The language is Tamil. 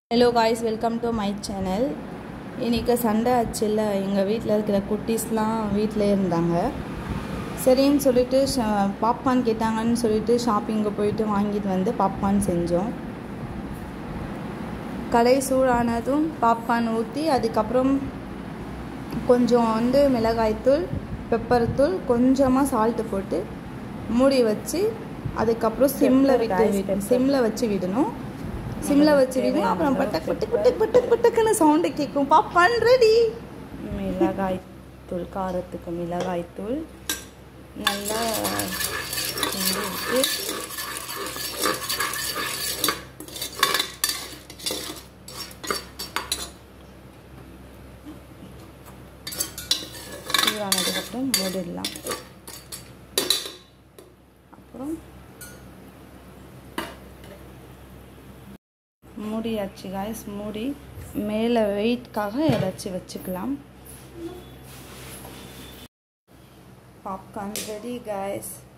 hello guys welcome to my channel இன்றைக்கி சண்டே ஆச்சுல்ல எங்கள் வீட்டில் இருக்கிற குட்டீஸ்லாம் வீட்டில் இருந்தாங்க சரின்னு சொல்லிட்டு பாப்கார்ன் கேட்டாங்கன்னு சொல்லிட்டு ஷாப்பிங்கு போயிட்டு வாங்கிட்டு வந்து பாப்கார்ன் செஞ்சோம் கடை சூடானதும் பாப்கார்ன் ஊற்றி அதுக்கப்புறம் கொஞ்சம் வந்து மிளகாய்த்தூள் பெப்பர் தூள் கொஞ்சமாக சால்ட்டு போட்டு மூடி வச்சு அதுக்கப்புறம் சிம்மில் விட்டு சிம்மில் வச்சு விடணும் சிம்மில் வச்சு விடணும் அப்புறம் பட்டக் பட்டுக் பட்டுக் பட்டுக் பட்டுக்குன்னு சவுண்டு கேட்கும் பாப்கார்ன் ரெடி மிளகாய் தூள் காரத்துக்கு மிளகாய் தூள் நல்லா கிண்டி விட்டு சூடானதுக்கப்புறம் மூடிடலாம் அப்புறம் மூடியாச்சு காய்ஸ் மூடி மேலே வெயிட்காக ஏதாச்சும் வச்சுக்கலாம் பாப்கார்ன் ரெடி காய்ஸ்